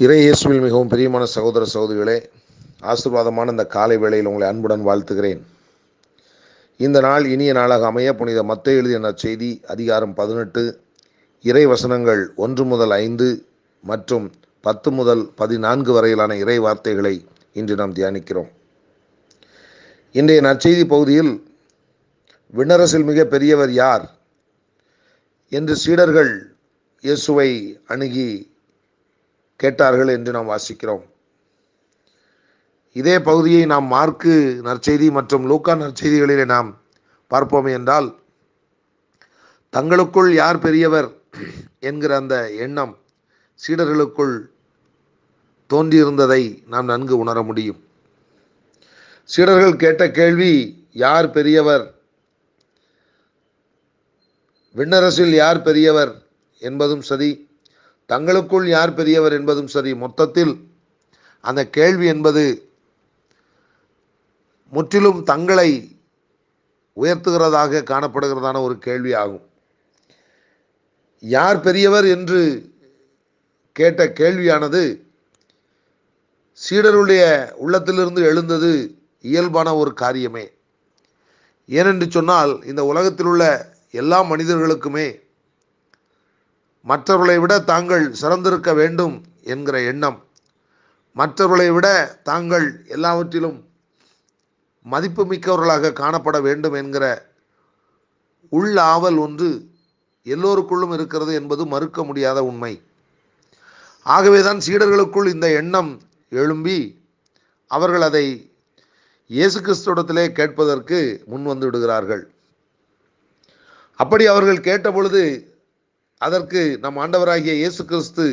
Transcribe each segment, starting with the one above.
இறை இயேசுவில் மிகவும் பிரியமான சகோதர சகோதரிகளே ஆசீர்வாதமான இந்த காலை வேளையில் உங்களை அன்புடன் வாழ்த்துகிறேன் இந்த நாள் இனிய நாளாக அமைய புனித மத்த எழுதிய நற்செய்தி அதிகாரம் பதினெட்டு இறை வசனங்கள் ஒன்று முதல் ஐந்து மற்றும் பத்து முதல் பதினான்கு வரையிலான இறை வார்த்தைகளை இன்று நாம் தியானிக்கிறோம் இன்றைய நற்செய்தி பகுதியில் விண்ணரசில் மிக பெரியவர் யார் என்று சீடர்கள் இயேசுவை அணுகி கேட்டார்கள் என்று நாம் வாசிக்கிறோம் இதே பகுதியை நாம் மார்க்கு நற்செய்தி மற்றும் லூக்கா நற்செய்திகளிலே நாம் பார்ப்போம் என்றால் தங்களுக்குள் யார் பெரியவர் என்கிற அந்த எண்ணம் சீடர்களுக்குள் தோன்றியிருந்ததை நாம் நன்கு உணர முடியும் சீடர்கள் கேட்ட கேள்வி யார் பெரியவர் விண்ணரசில் யார் பெரியவர் என்பதும் சரி தங்களுக்குள் யார் பெரியவர் என்பதும் சரி மொத்தத்தில் அந்த கேள்வி என்பது முற்றிலும் தங்களை உயர்த்துகிறதாக காணப்படுகிறதான ஒரு கேள்வி ஆகும் யார் பெரியவர் என்று கேட்ட கேள்வியானது சீடருடைய உள்ளத்திலிருந்து எழுந்தது இயல்பான ஒரு காரியமே ஏனென்று சொன்னால் இந்த உலகத்தில் உள்ள எல்லா மனிதர்களுக்குமே மற்றவர்களை விட தாங்கள் சிறந்திருக்க வேண்டும் என்கிற எண்ணம் மற்றவர்களை விட தாங்கள் எல்லாவற்றிலும் மதிப்பு மிக்கவர்களாக காணப்பட வேண்டும் என்கிற உள்ள ஆவல் ஒன்று எல்லோருக்குள்ளும் இருக்கிறது என்பது மறுக்க முடியாத உண்மை ஆகவேதான் சீடர்களுக்குள் இந்த எண்ணம் எழும்பி அவர்கள் அதை இயேசு கிறிஸ்துவத்திலே கேட்பதற்கு முன் வந்து விடுகிறார்கள் அப்படி அவர்கள் கேட்டபொழுது அதற்கு நம் ஆண்டவராகிய இயேசு கிறிஸ்து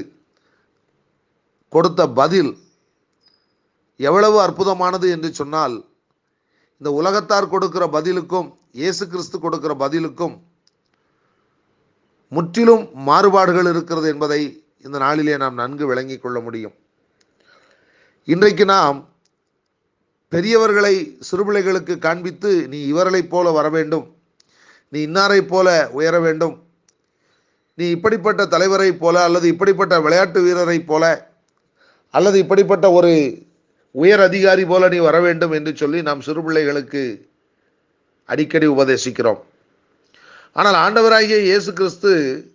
கொடுத்த பதில் எவ்வளவு அற்புதமானது என்று சொன்னால் இந்த உலகத்தார் கொடுக்கிற பதிலுக்கும் இயேசு கிறிஸ்து கொடுக்கிற பதிலுக்கும் முற்றிலும் மாறுபாடுகள் இருக்கிறது என்பதை இந்த நாளிலே நாம் நன்கு விளங்கிக் கொள்ள முடியும் இன்றைக்கு நாம் பெரியவர்களை சிறுபிள்ளைகளுக்கு காண்பித்து நீ இவர்களைப் போல வர வேண்டும் நீ இன்னாரைப் போல உயர வேண்டும் நீ இப்படிப்பட்ட தலைவரைப் போல அல்லது இப்படிப்பட்ட விளையாட்டு வீரரைப் போல அல்லது இப்படிப்பட்ட ஒரு உயர் அதிகாரி போல நீ வர வேண்டும் என்று சொல்லி நாம் சிறுபிள்ளைகளுக்கு அடிக்கடி உபதேசிக்கிறோம் ஆனால் ஆண்டவராகிய இயேசு கிறிஸ்து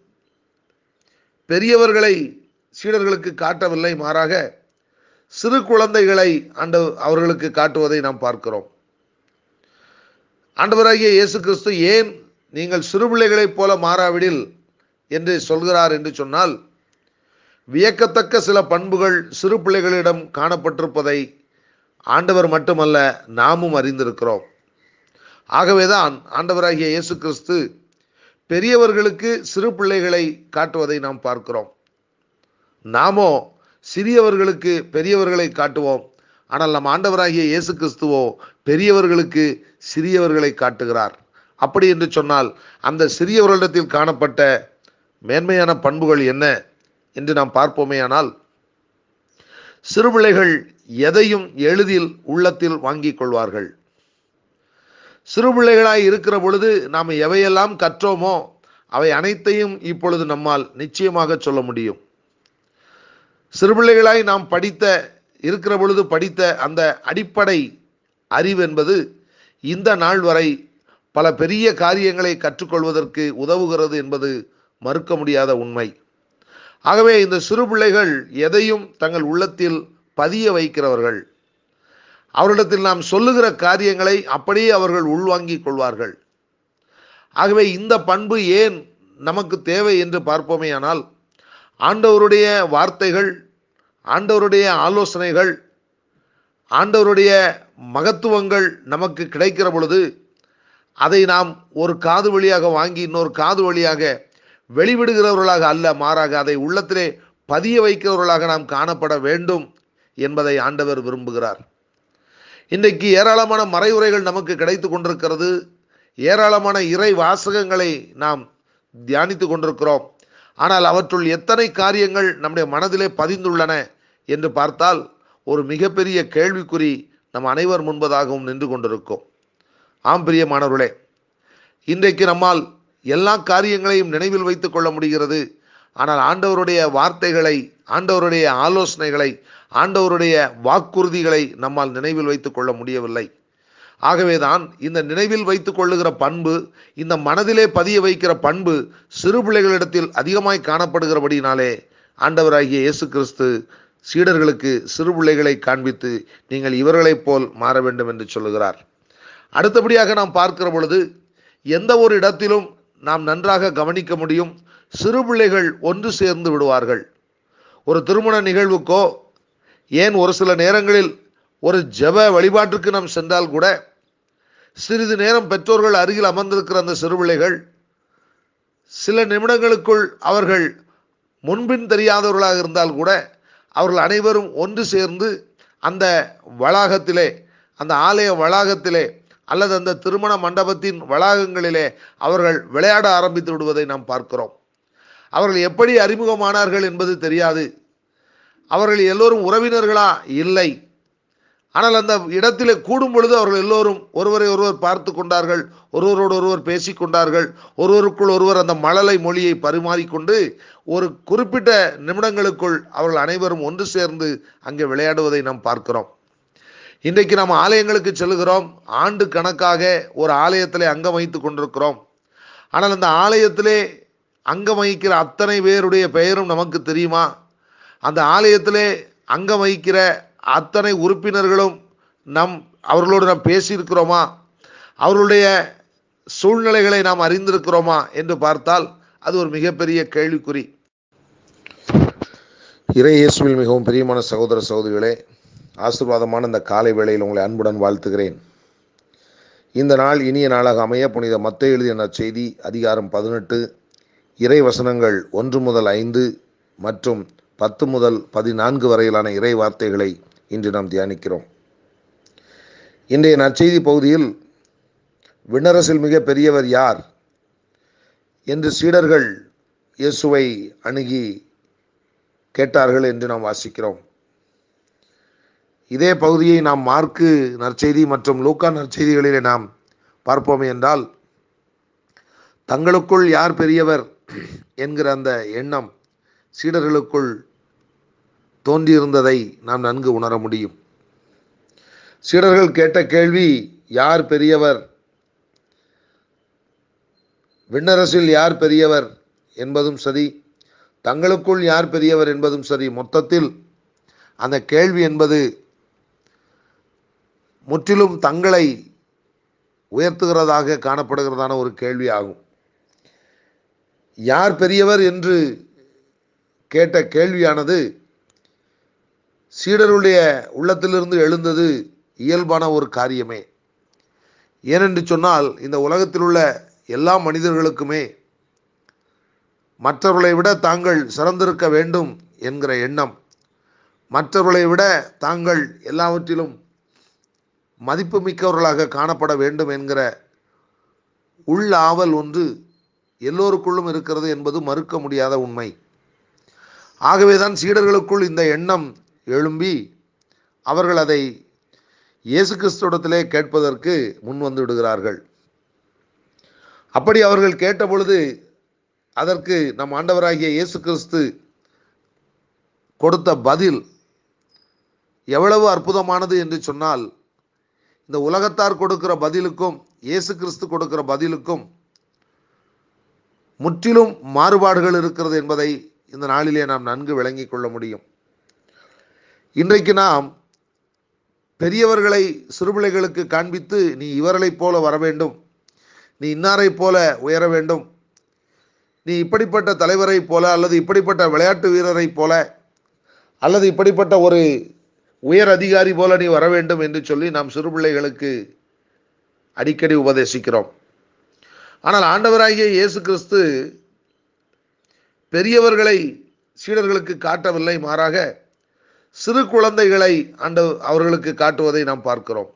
பெரியவர்களை சீடர்களுக்கு காட்டவில்லை மாறாக சிறு குழந்தைகளை ஆண்ட அவர்களுக்கு காட்டுவதை நாம் பார்க்கிறோம் ஆண்டவராகிய இயேசு கிறிஸ்து ஏன் நீங்கள் சிறுபிள்ளைகளைப் போல மாறாவிடில் என்று சொல்கிறார் என்று சொன்னால் வியக்கத்தக்க சில பண்புகள் சிறு பிள்ளைகளிடம் காணப்பட்டிருப்பதை ஆண்டவர் மட்டுமல்ல நாமும் அறிந்திருக்கிறோம் ஆகவேதான் ஆண்டவராகிய இயேசு கிறிஸ்து பெரியவர்களுக்கு சிறு பிள்ளைகளை காட்டுவதை நாம் பார்க்கிறோம் நாமோ சிறியவர்களுக்கு பெரியவர்களை காட்டுவோம் ஆனால் நம் ஆண்டவராகிய இயேசு கிறிஸ்துவோ பெரியவர்களுக்கு சிறியவர்களை காட்டுகிறார் அப்படி என்று சொன்னால் அந்த சிறியவர்களிடத்தில் காணப்பட்ட மேன்மையான பண்புகள் என்ன என்று நாம் பார்ப்போமே ஆனால் சிறுபிள்ளைகள் எதையும் எளிதில் உள்ளத்தில் வாங்கிக் கொள்வார்கள் சிறுபிள்ளைகளாய் இருக்கிற பொழுது நாம் எவையெல்லாம் கற்றோமோ அவை அனைத்தையும் இப்பொழுது நம்மால் நிச்சயமாக சொல்ல முடியும் சிறுபிள்ளைகளாய் நாம் படித்த இருக்கிற பொழுது படித்த அந்த அடிப்படை அறிவு என்பது இந்த நாள் வரை பல பெரிய காரியங்களை கற்றுக்கொள்வதற்கு உதவுகிறது என்பது மறுக்க முடியாத உண்மை ஆகவே இந்த சிறு பிள்ளைகள் எதையும் தங்கள் உள்ளத்தில் பதிய வைக்கிறவர்கள் அவரிடத்தில் நாம் சொல்லுகிற காரியங்களை அப்படியே அவர்கள் உள்வாங்கிக் கொள்வார்கள் ஆகவே இந்த பண்பு ஏன் நமக்கு தேவை என்று பார்ப்போமே ஆனால் ஆண்டவருடைய வார்த்தைகள் ஆண்டவருடைய ஆலோசனைகள் ஆண்டவருடைய மகத்துவங்கள் நமக்கு கிடைக்கிற பொழுது அதை நாம் ஒரு காது வழியாக வாங்கி இன்னொரு காது வழியாக வெளிவிடுகிறவர்களாக அல்ல மாறாக அதை உள்ளத்திலே பதிய வைக்கிறவர்களாக நாம் காணப்பட வேண்டும் என்பதை ஆண்டவர் விரும்புகிறார் இன்றைக்கு ஏராளமான மறைவுரைகள் நமக்கு கிடைத்து கொண்டிருக்கிறது ஏராளமான இறை வாசகங்களை நாம் தியானித்து கொண்டிருக்கிறோம் ஆனால் அவற்றுள் எத்தனை காரியங்கள் நம்முடைய மனதிலே பதிந்துள்ளன என்று பார்த்தால் ஒரு மிகப்பெரிய கேள்விக்குறி நம் அனைவர் முன்பதாகவும் நின்று கொண்டிருக்கும் ஆம் பிரியமானவர்களே இன்றைக்கு நம்மால் எல்லா காரியங்களையும் நினைவில் வைத்துக் கொள்ள முடிகிறது ஆனால் ஆண்டவருடைய வார்த்தைகளை ஆண்டவருடைய ஆலோசனைகளை ஆண்டவருடைய வாக்குறுதிகளை நம்மால் நினைவில் வைத்துக் கொள்ள முடியவில்லை ஆகவேதான் இந்த நினைவில் வைத்துக் கொள்ளுகிற பண்பு இந்த மனதிலே பதிய வைக்கிற பண்பு சிறு பிள்ளைகளிடத்தில் அதிகமாய் காணப்படுகிறபடினாலே ஆண்டவராகிய இயேசு கிறிஸ்து சீடர்களுக்கு சிறு பிள்ளைகளை காண்பித்து நீங்கள் இவர்களைப் போல் மாற வேண்டும் என்று சொல்லுகிறார் அடுத்தபடியாக நாம் பார்க்கிற பொழுது எந்த ஒரு இடத்திலும் நாம் நன்றாக கவனிக்க முடியும் சிறு பிள்ளைகள் ஒன்று சேர்ந்து விடுவார்கள் ஒரு திருமண நிகழ்வுக்கோ ஏன் ஒரு சில நேரங்களில் ஒரு ஜெப வழிபாட்டிற்கு நாம் சென்றால் கூட சிறிது நேரம் பெற்றோர்கள் அருகில் அமர்ந்திருக்கிற அந்த சிறு பிள்ளைகள் சில நிமிடங்களுக்குள் அவர்கள் முன்பின் தெரியாதவர்களாக இருந்தால் கூட அவர்கள் அனைவரும் ஒன்று சேர்ந்து அந்த வளாகத்திலே அந்த ஆலய வளாகத்திலே அல்லது அந்த திருமண மண்டபத்தின் வளாகங்களிலே அவர்கள் விளையாட ஆரம்பித்து விடுவதை நாம் பார்க்கிறோம் அவர்கள் எப்படி அறிமுகமானார்கள் என்பது தெரியாது அவர்கள் எல்லோரும் உறவினர்களா இல்லை ஆனால் அந்த இடத்திலே கூடும் பொழுது அவர்கள் எல்லோரும் ஒருவரை ஒருவர் பார்த்து கொண்டார்கள் ஒருவரோடு ஒருவர் பேசிக்கொண்டார்கள் ஒருவருக்குள் ஒருவர் அந்த மழலை மொழியை பரிமாறிக்கொண்டு ஒரு குறிப்பிட்ட நிமிடங்களுக்குள் அவர்கள் அனைவரும் ஒன்று சேர்ந்து அங்கே விளையாடுவதை நாம் பார்க்கிறோம் இன்றைக்கு நாம் ஆலயங்களுக்கு செல்கிறோம் ஆண்டு கணக்காக ஒரு ஆலயத்திலே அங்கம் வைத்துக் கொண்டிருக்கிறோம் ஆனால் அந்த ஆலயத்திலே அங்கம் வகிக்கிற அத்தனை பேருடைய பெயரும் நமக்கு தெரியுமா அந்த ஆலயத்திலே அங்கம் வகிக்கிற அத்தனை உறுப்பினர்களும் நம் அவர்களோடு நாம் பேசியிருக்கிறோமா அவர்களுடைய சூழ்நிலைகளை நாம் அறிந்திருக்கிறோமா என்று பார்த்தால் அது ஒரு மிகப்பெரிய கேள்விக்குறி இறை இயேசுவில் மிகவும் பிரியமான சகோதர சகோதரிகளே ஆசீர்வாதமான இந்த காலை வேளையில் உங்களை அன்புடன் வாழ்த்துகிறேன் இந்த நாள் இனிய நாளாக அமைய புனித மத்தை எழுதிய நற்செய்தி அதிகாரம் பதினெட்டு இறை வசனங்கள் ஒன்று முதல் ஐந்து மற்றும் பத்து முதல் பதினான்கு வரையிலான இறை வார்த்தைகளை இன்று நாம் தியானிக்கிறோம் இன்றைய நற்செய்தி பகுதியில் விண்ணரசில் மிக பெரியவர் யார் என்று சீடர்கள் இயேசுவை அணுகி கேட்டார்கள் என்று நாம் வாசிக்கிறோம் இதே பகுதியை நாம் மார்க்கு நற்செய்தி மற்றும் லூக்கா நற்செய்திகளிலே நாம் பார்ப்போம் என்றால் தங்களுக்குள் யார் பெரியவர் என்கிற அந்த எண்ணம் சீடர்களுக்குள் தோன்றியிருந்ததை நாம் நன்கு உணர முடியும் சீடர்கள் கேட்ட கேள்வி யார் பெரியவர் விண்ணரசில் யார் பெரியவர் என்பதும் சரி தங்களுக்குள் யார் பெரியவர் என்பதும் சரி மொத்தத்தில் அந்த கேள்வி என்பது முற்றிலும் தங்களை உயர்த்துகிறதாக காணப்படுகிறதான ஒரு கேள்வி ஆகும் யார் பெரியவர் என்று கேட்ட கேள்வியானது சீடருடைய உள்ளத்திலிருந்து எழுந்தது இயல்பான ஒரு காரியமே ஏனென்று சொன்னால் இந்த உலகத்தில் உள்ள எல்லா மனிதர்களுக்குமே மற்றவர்களை விட தாங்கள் சிறந்திருக்க வேண்டும் என்கிற எண்ணம் மற்றவர்களை விட தாங்கள் எல்லாவற்றிலும் மதிப்புமிக்கவர்களாக காணப்பட வேண்டும் என்கிற உள் ஆவல் ஒன்று எல்லோருக்குள்ளும் இருக்கிறது என்பது மறுக்க முடியாத உண்மை ஆகவேதான் சீடர்களுக்குள் இந்த எண்ணம் எழும்பி அவர்கள் அதை இயேசு கிறிஸ்துவிடத்திலே கேட்பதற்கு முன் வந்து விடுகிறார்கள் அப்படி அவர்கள் கேட்ட பொழுது அதற்கு நம் ஆண்டவராகிய இயேசு கிறிஸ்து கொடுத்த பதில் எவ்வளவு அற்புதமானது என்று சொன்னால் இந்த உலகத்தார் கொடுக்கிற பதிலுக்கும் இயேசு கிறிஸ்து கொடுக்கிற பதிலுக்கும் முற்றிலும் மாறுபாடுகள் இருக்கிறது என்பதை இந்த நாளிலே நாம் நன்கு விளங்கிக் கொள்ள முடியும் இன்றைக்கு நாம் பெரியவர்களை சிறுபிள்ளைகளுக்கு காண்பித்து நீ இவர்களைப் போல வர வேண்டும் நீ இன்னாரைப் போல உயர வேண்டும் நீ இப்படிப்பட்ட தலைவரைப் போல அல்லது இப்படிப்பட்ட விளையாட்டு வீரரைப் போல அல்லது இப்படிப்பட்ட ஒரு உயர் அதிகாரி போல நீ வர வேண்டும் என்று சொல்லி நாம் சிறுபிள்ளைகளுக்கு அடிக்கடி உபதேசிக்கிறோம் ஆனால் ஆண்டவராகிய இயேசு கிறிஸ்து பெரியவர்களை சீடர்களுக்கு காட்டவில்லை மாறாக சிறு குழந்தைகளை ஆண்ட அவர்களுக்கு காட்டுவதை நாம் பார்க்கிறோம்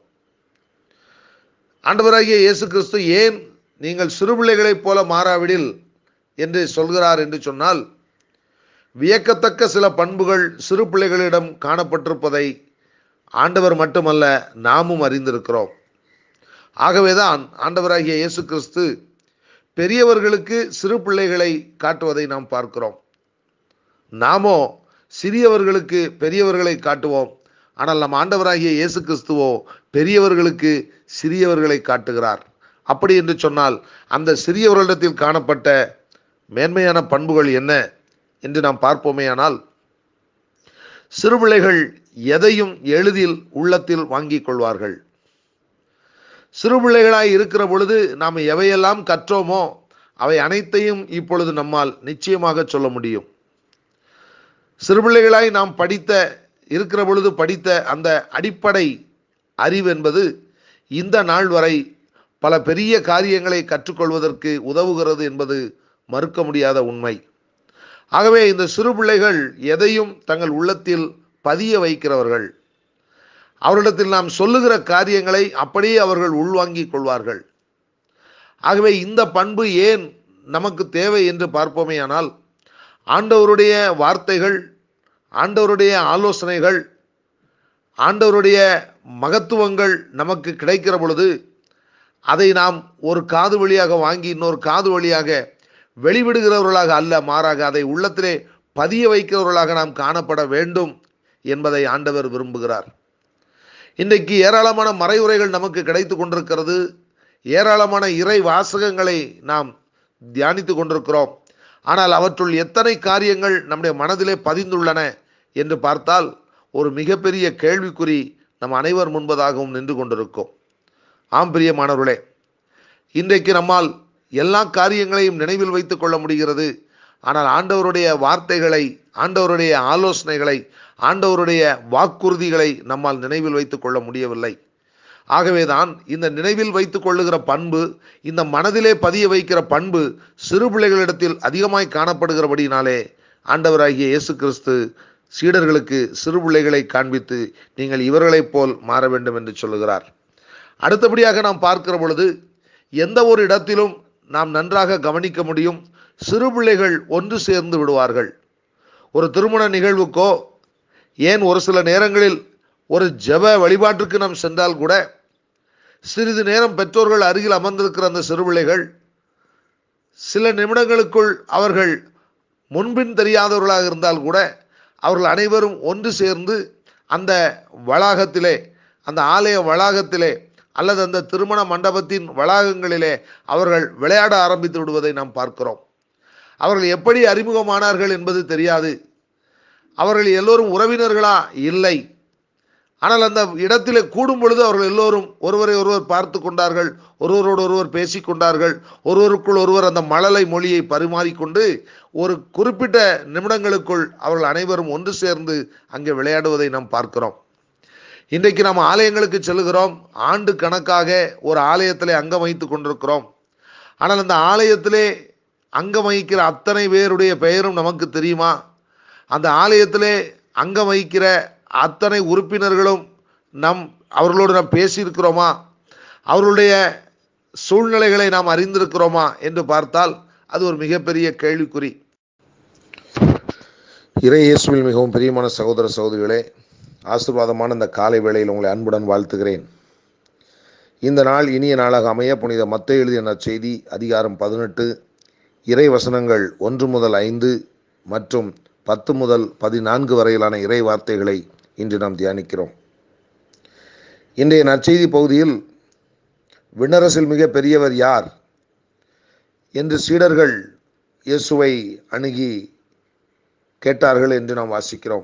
ஆண்டவராகிய இயேசு கிறிஸ்து ஏன் நீங்கள் சிறு பிள்ளைகளைப் போல மாறாவிடில் என்று சொல்கிறார் என்று சொன்னால் வியக்கத்தக்க சில பண்புகள் சிறு பிள்ளைகளிடம் காணப்பட்டிருப்பதை ஆண்டவர் மட்டுமல்ல நாமும் அறிந்திருக்கிறோம் ஆகவேதான் ஆண்டவராகிய இயேசு கிறிஸ்து பெரியவர்களுக்கு சிறு பிள்ளைகளை காட்டுவதை நாம் பார்க்கிறோம் நாமோ சிறியவர்களுக்கு பெரியவர்களை காட்டுவோம் ஆனால் நம் ஆண்டவராகிய இயேசு கிறிஸ்துவோ பெரியவர்களுக்கு சிறியவர்களை காட்டுகிறார் அப்படி என்று சொன்னால் அந்த சிறியவர்களிடத்தில் காணப்பட்ட மேன்மையான பண்புகள் என்ன என்று நாம் பார்ப்போமேயானால் சிறுபிள்ளைகள் எதையும் எளிதில் உள்ளத்தில் வாங்கிக் கொள்வார்கள் சிறுபிள்ளைகளாய் இருக்கிற பொழுது நாம் எவையெல்லாம் கற்றோமோ அவை அனைத்தையும் இப்பொழுது நம்மால் நிச்சயமாக சொல்ல முடியும் சிறுபிள்ளைகளாய் நாம் படித்த இருக்கிற பொழுது படித்த அந்த அடிப்படை அறிவு என்பது இந்த நாள் வரை பல பெரிய காரியங்களை கற்றுக்கொள்வதற்கு உதவுகிறது என்பது மறுக்க முடியாத உண்மை ஆகவே இந்த சிறு பிள்ளைகள் எதையும் தங்கள் உள்ளத்தில் பதிய வைக்கிறவர்கள் அவரிடத்தில் நாம் சொல்லுகிற காரியங்களை அப்படியே அவர்கள் உள்வாங்கிக் கொள்வார்கள் ஆகவே இந்த பண்பு ஏன் நமக்கு தேவை என்று பார்ப்போமேயானால் ஆண்டவருடைய வார்த்தைகள் ஆண்டவருடைய ஆலோசனைகள் ஆண்டவருடைய மகத்துவங்கள் நமக்கு கிடைக்கிற பொழுது அதை நாம் ஒரு காது வழியாக வாங்கி இன்னொரு காது வழியாக வெளிவிடுகிறவர்களாக அல்ல மாறாக அதை உள்ளத்திலே பதிய வைக்கிறவர்களாக நாம் காணப்பட வேண்டும் என்பதை ஆண்டவர் விரும்புகிறார் இன்றைக்கு ஏராளமான மறைவுரைகள் நமக்கு கிடைத்து கொண்டிருக்கிறது ஏராளமான இறை வாசகங்களை நாம் தியானித்து கொண்டிருக்கிறோம் ஆனால் அவற்றுள் எத்தனை காரியங்கள் நம்முடைய மனதிலே பதிந்துள்ளன என்று பார்த்தால் ஒரு மிகப்பெரிய கேள்விக்குறி நம் அனைவர் முன்பதாகவும் நின்று கொண்டிருக்கும் ஆம் பிரியமானவர்களே இன்றைக்கு நம்மால் எல்லா காரியங்களையும் நினைவில் வைத்துக் கொள்ள முடிகிறது ஆனால் ஆண்டவருடைய வார்த்தைகளை ஆண்டவருடைய ஆலோசனைகளை ஆண்டவருடைய வாக்குறுதிகளை நம்மால் நினைவில் வைத்துக் கொள்ள முடியவில்லை ஆகவேதான் இந்த நினைவில் வைத்துக் கொள்ளுகிற பண்பு இந்த மனதிலே பதிய வைக்கிற பண்பு சிறு பிள்ளைகளிடத்தில் அதிகமாய் காணப்படுகிறபடினாலே ஆண்டவராகிய இயேசு கிறிஸ்து சீடர்களுக்கு சிறு பிள்ளைகளை காண்பித்து நீங்கள் இவர்களைப் போல் மாற வேண்டும் என்று சொல்லுகிறார் அடுத்தபடியாக நாம் பார்க்கிற பொழுது எந்த ஒரு இடத்திலும் நாம் நன்றாக கவனிக்க முடியும் சிறு பிள்ளைகள் ஒன்று சேர்ந்து விடுவார்கள் ஒரு திருமண நிகழ்வுக்கோ ஏன் ஒரு சில நேரங்களில் ஒரு ஜெப வழிபாட்டிற்கு நாம் சென்றால் கூட சிறிது நேரம் பெற்றோர்கள் அருகில் அமர்ந்திருக்கிற அந்த சிறுபிள்ளைகள் சில நிமிடங்களுக்குள் அவர்கள் முன்பின் தெரியாதவர்களாக இருந்தால் கூட அவர்கள் அனைவரும் ஒன்று சேர்ந்து அந்த வளாகத்திலே அந்த ஆலய வளாகத்திலே அல்லது அந்த திருமண மண்டபத்தின் வளாகங்களிலே அவர்கள் விளையாட ஆரம்பித்து விடுவதை நாம் பார்க்கிறோம் அவர்கள் எப்படி அறிமுகமானார்கள் என்பது தெரியாது அவர்கள் எல்லோரும் உறவினர்களா இல்லை ஆனால் அந்த இடத்திலே கூடும் பொழுது அவர்கள் எல்லோரும் ஒருவரை ஒருவர் பார்த்து கொண்டார்கள் ஒருவரோடு ஒருவர் பேசி கொண்டார்கள் ஒருவருக்குள் ஒருவர் அந்த மழலை மொழியை பரிமாறிக்கொண்டு ஒரு குறிப்பிட்ட நிமிடங்களுக்குள் அவர்கள் அனைவரும் ஒன்று சேர்ந்து அங்கே விளையாடுவதை நாம் பார்க்கிறோம் இன்றைக்கு நாம் ஆலயங்களுக்கு செல்கிறோம் ஆண்டு கணக்காக ஒரு ஆலயத்திலே அங்கம் வைத்து கொண்டிருக்கிறோம் ஆனால் அந்த ஆலயத்திலே அங்கம் வகிக்கிற அத்தனை பேருடைய பெயரும் நமக்கு தெரியுமா அந்த ஆலயத்திலே அங்கம் வகிக்கிற அத்தனை உறுப்பினர்களும் நம் அவர்களோடு நாம் பேசியிருக்கிறோமா அவர்களுடைய சூழ்நிலைகளை நாம் அறிந்திருக்கிறோமா என்று பார்த்தால் அது ஒரு மிகப்பெரிய கேள்விக்குறி இறை இயேசுவில் மிகவும் பிரியமான சகோதர சகோதரிகளே ஆசீர்வாதமான இந்த காலை வேளையில் உங்களை அன்புடன் வாழ்த்துகிறேன் இந்த நாள் இனிய நாளாக அமைய புனித மத்த எழுதிய நற்செய்தி அதிகாரம் பதினெட்டு இறை வசனங்கள் ஒன்று முதல் ஐந்து மற்றும் பத்து முதல் பதினான்கு வரையிலான இறை வார்த்தைகளை இன்று நாம் தியானிக்கிறோம் இன்றைய நற்செய்தி பகுதியில் விண்ணரசில் மிக பெரியவர் யார் என்று சீடர்கள் இயேசுவை அணுகி கேட்டார்கள் என்று நாம் வாசிக்கிறோம்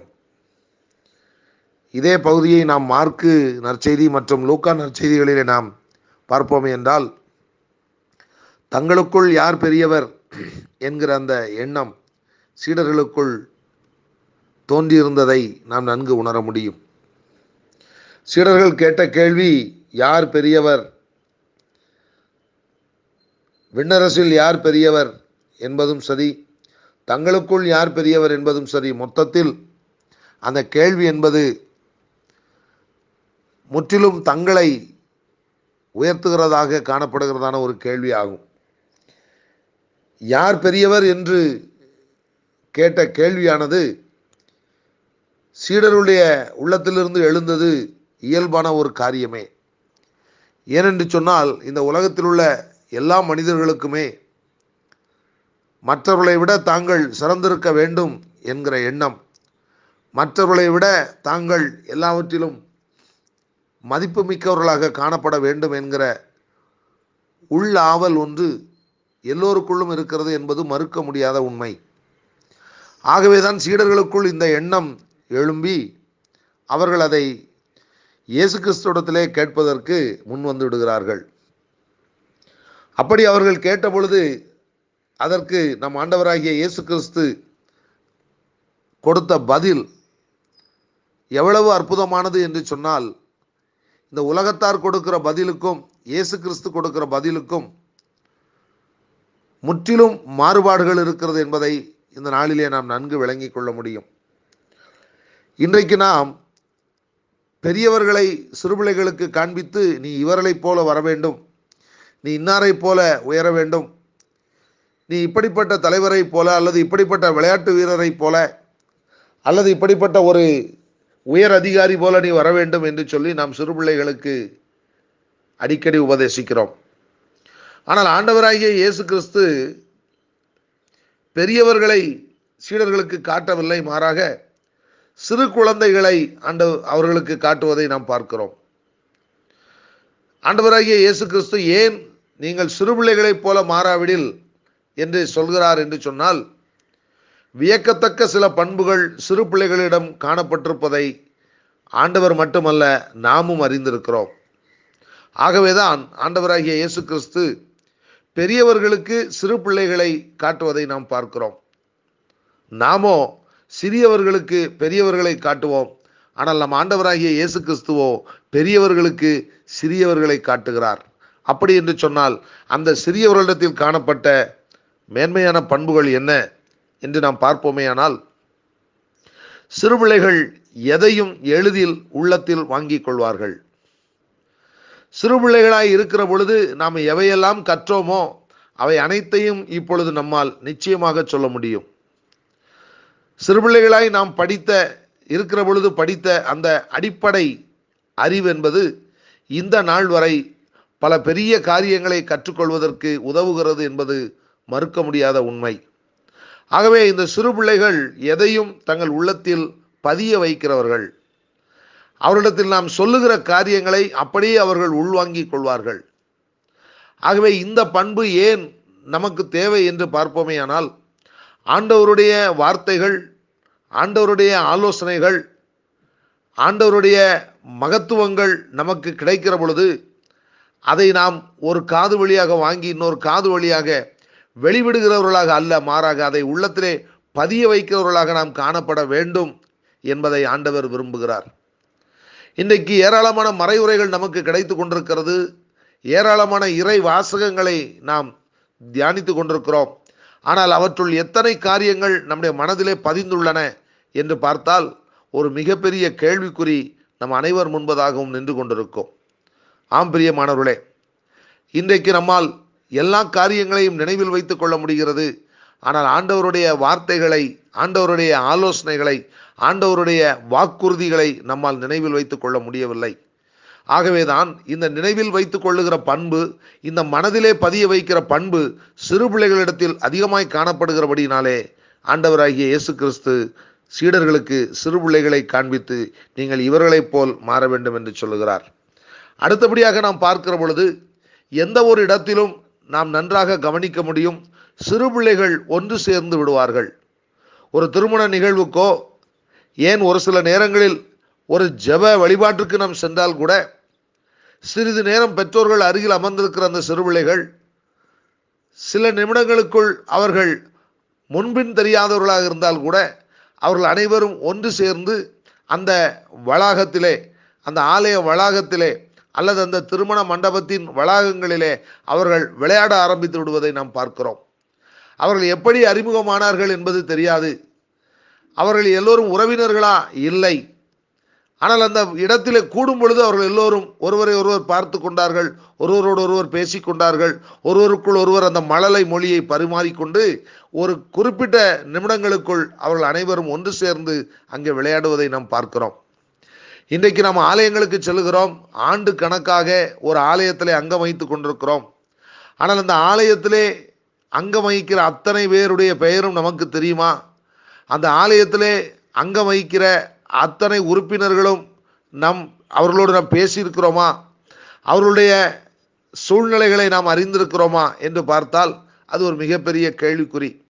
இதே பகுதியை நாம் மார்க்கு நற்செய்தி மற்றும் லூக்கா நற்செய்திகளிலே நாம் பார்ப்போமே என்றால் தங்களுக்குள் யார் பெரியவர் என்கிற அந்த எண்ணம் சீடர்களுக்குள் தோன்றியிருந்ததை நாம் நன்கு உணர முடியும் சீடர்கள் கேட்ட கேள்வி யார் பெரியவர் விண்ணரசில் யார் பெரியவர் என்பதும் சரி தங்களுக்குள் யார் பெரியவர் என்பதும் சரி மொத்தத்தில் அந்த கேள்வி என்பது முற்றிலும் தங்களை உயர்த்துகிறதாக காணப்படுகிறதான ஒரு கேள்வி ஆகும் யார் பெரியவர் என்று கேட்ட கேள்வியானது சீடருடைய உள்ளத்திலிருந்து எழுந்தது இயல்பான ஒரு காரியமே ஏனென்று சொன்னால் இந்த உலகத்தில் உள்ள எல்லா மனிதர்களுக்குமே மற்றவர்களை விட தாங்கள் சிறந்திருக்க வேண்டும் என்கிற எண்ணம் மற்றவர்களை விட தாங்கள் எல்லாவற்றிலும் மதிப்புமிக்கவர்களாக காணப்பட வேண்டும் என்கிற உள் ஆவல் ஒன்று எல்லோருக்குள்ளும் இருக்கிறது என்பது மறுக்க முடியாத உண்மை ஆகவேதான் சீடர்களுக்குள் இந்த எண்ணம் எழும்பி அவர்கள் அதை இயேசு கிறிஸ்துவிடத்திலே கேட்பதற்கு முன் வந்து விடுகிறார்கள் அப்படி அவர்கள் கேட்டபொழுது அதற்கு நம் ஆண்டவராகிய இயேசு கிறிஸ்து கொடுத்த பதில் எவ்வளவு அற்புதமானது என்று சொன்னால் இந்த உலகத்தார் கொடுக்கிற பதிலுக்கும் இயேசு கிறிஸ்து கொடுக்கிற பதிலுக்கும் முற்றிலும் மாறுபாடுகள் இருக்கிறது என்பதை இந்த நாளிலே நாம் நன்கு விளங்கிக் கொள்ள முடியும் இன்றைக்கு நாம் பெரியவர்களை சிறுபிள்ளைகளுக்கு காண்பித்து நீ இவர்களைப் போல வர வேண்டும் நீ இன்னாரைப் போல உயர வேண்டும் நீ இப்படிப்பட்ட தலைவரைப் போல அல்லது இப்படிப்பட்ட விளையாட்டு வீரரைப் போல அல்லது இப்படிப்பட்ட ஒரு உயர் அதிகாரி போல நீ வர வேண்டும் என்று சொல்லி நாம் சிறுபிள்ளைகளுக்கு அடிக்கடி உபதேசிக்கிறோம் ஆனால் ஆண்டவராகிய இயேசு கிறிஸ்து பெரியவர்களை சீடர்களுக்கு காட்டவில்லை மாறாக சிறு குழந்தைகளை ஆண்ட அவர்களுக்கு காட்டுவதை நாம் பார்க்கிறோம் ஆண்டவராகிய இயேசு கிறிஸ்து ஏன் நீங்கள் சிறுபிள்ளைகளைப் போல மாறாவிடில் என்று சொல்கிறார் என்று சொன்னால் வியக்கத்தக்க சில பண்புகள் சிறு பிள்ளைகளிடம் காணப்பட்டிருப்பதை ஆண்டவர் மட்டுமல்ல நாமும் அறிந்திருக்கிறோம் ஆகவேதான் ஆண்டவராகிய இயேசு கிறிஸ்து பெரியவர்களுக்கு சிறு பிள்ளைகளை காட்டுவதை நாம் பார்க்கிறோம் நாமோ சிறியவர்களுக்கு பெரியவர்களை காட்டுவோம் ஆனால் நம் ஆண்டவராகிய இயேசு கிறிஸ்துவோ பெரியவர்களுக்கு சிறியவர்களை காட்டுகிறார் அப்படி என்று சொன்னால் அந்த சிறியவர்களிடத்தில் காணப்பட்ட மேன்மையான பண்புகள் என்ன என்று நாம் பார்ப்போமேயானால் சிறுபிள்ளைகள் எதையும் எளிதில் உள்ளத்தில் வாங்கிக் கொள்வார்கள் சிறுபிள்ளைகளாய் இருக்கிற பொழுது நாம் எவையெல்லாம் கற்றோமோ அவை அனைத்தையும் இப்பொழுது நம்மால் நிச்சயமாக சொல்ல முடியும் சிறுபிள்ளைகளாய் நாம் படித்த இருக்கிற பொழுது படித்த அந்த அடிப்படை அறிவு என்பது இந்த நாள் வரை பல பெரிய காரியங்களை கற்றுக்கொள்வதற்கு உதவுகிறது என்பது மறுக்க முடியாத உண்மை ஆகவே இந்த சிறு பிள்ளைகள் எதையும் தங்கள் உள்ளத்தில் பதிய வைக்கிறவர்கள் அவரிடத்தில் நாம் சொல்லுகிற காரியங்களை அப்படியே அவர்கள் உள்வாங்கிக் கொள்வார்கள் ஆகவே இந்த பண்பு ஏன் நமக்கு தேவை என்று பார்ப்போமேயானால் ஆண்டவருடைய வார்த்தைகள் ஆண்டவருடைய ஆலோசனைகள் ஆண்டவருடைய மகத்துவங்கள் நமக்கு கிடைக்கிற பொழுது அதை நாம் ஒரு காது வழியாக வாங்கி இன்னொரு காது வழியாக வெளிவிடுகிறவர்களாக அல்ல மாறாக அதை உள்ளத்திலே பதிய வைக்கிறவர்களாக நாம் காணப்பட வேண்டும் என்பதை ஆண்டவர் விரும்புகிறார் இன்றைக்கு ஏராளமான மறைவுரைகள் நமக்கு கிடைத்து கொண்டிருக்கிறது ஏராளமான இறை வாசகங்களை நாம் தியானித்து கொண்டிருக்கிறோம் ஆனால் அவற்றுள் எத்தனை காரியங்கள் நம்முடைய மனதிலே பதிந்துள்ளன என்று பார்த்தால் ஒரு மிகப்பெரிய கேள்விக்குறி நம் அனைவர் முன்பதாகவும் நின்று கொண்டிருக்கும் ஆம் பிரியமானவர்களே இன்றைக்கு நம்மால் எல்லா காரியங்களையும் நினைவில் வைத்துக் கொள்ள முடிகிறது ஆனால் ஆண்டவருடைய வார்த்தைகளை ஆண்டவருடைய ஆலோசனைகளை ஆண்டவருடைய வாக்குறுதிகளை நம்மால் நினைவில் வைத்துக் கொள்ள முடியவில்லை ஆகவேதான் இந்த நினைவில் வைத்துக் கொள்ளுகிற பண்பு இந்த மனதிலே பதிய வைக்கிற பண்பு சிறு பிள்ளைகளிடத்தில் அதிகமாய் காணப்படுகிறபடினாலே ஆண்டவராகிய இயேசு கிறிஸ்து சீடர்களுக்கு சிறு பிள்ளைகளை காண்பித்து நீங்கள் இவர்களைப் போல் மாற வேண்டும் என்று சொல்லுகிறார் அடுத்தபடியாக நாம் பார்க்கிற பொழுது எந்த ஒரு இடத்திலும் நாம் நன்றாக கவனிக்க முடியும் சிறு பிள்ளைகள் ஒன்று சேர்ந்து விடுவார்கள் ஒரு திருமண நிகழ்வுக்கோ ஏன் ஒரு சில நேரங்களில் ஒரு ஜெப வழிபாட்டுக்கு நாம் சென்றால் கூட சிறிது நேரம் பெற்றோர்கள் அருகில் அமர்ந்திருக்கிற அந்த சிறுபிள்ளைகள் சில நிமிடங்களுக்குள் அவர்கள் முன்பின் தெரியாதவர்களாக இருந்தால் கூட அவர்கள் அனைவரும் ஒன்று சேர்ந்து அந்த வளாகத்திலே அந்த ஆலய வளாகத்திலே அல்லது அந்த திருமண மண்டபத்தின் வளாகங்களிலே அவர்கள் விளையாட ஆரம்பித்து விடுவதை நாம் பார்க்கிறோம் அவர்கள் எப்படி அறிமுகமானார்கள் என்பது தெரியாது அவர்கள் எல்லோரும் உறவினர்களா இல்லை ஆனால் அந்த இடத்திலே கூடும் பொழுது அவர்கள் எல்லோரும் ஒருவரை ஒருவர் பார்த்து கொண்டார்கள் ஒருவரோடு ஒருவர் பேசிக்கொண்டார்கள் ஒருவருக்குள் ஒருவர் அந்த மழலை மொழியை பரிமாறிக்கொண்டு ஒரு குறிப்பிட்ட நிமிடங்களுக்குள் அவர்கள் அனைவரும் ஒன்று சேர்ந்து அங்கே விளையாடுவதை நாம் பார்க்கிறோம் இன்றைக்கு நாம் ஆலயங்களுக்கு செல்கிறோம் ஆண்டு கணக்காக ஒரு ஆலயத்திலே அங்கம் வகித்து கொண்டிருக்கிறோம் ஆனால் அந்த ஆலயத்திலே அங்கம் வகிக்கிற அத்தனை பேருடைய பெயரும் நமக்கு தெரியுமா அந்த ஆலயத்திலே அங்கம் வகிக்கிற அத்தனை உறுப்பினர்களும் நம் அவர்களோடு நாம் பேசியிருக்கிறோமா அவர்களுடைய சூழ்நிலைகளை நாம் அறிந்திருக்கிறோமா என்று பார்த்தால் அது ஒரு மிகப்பெரிய கேள்விக்குறி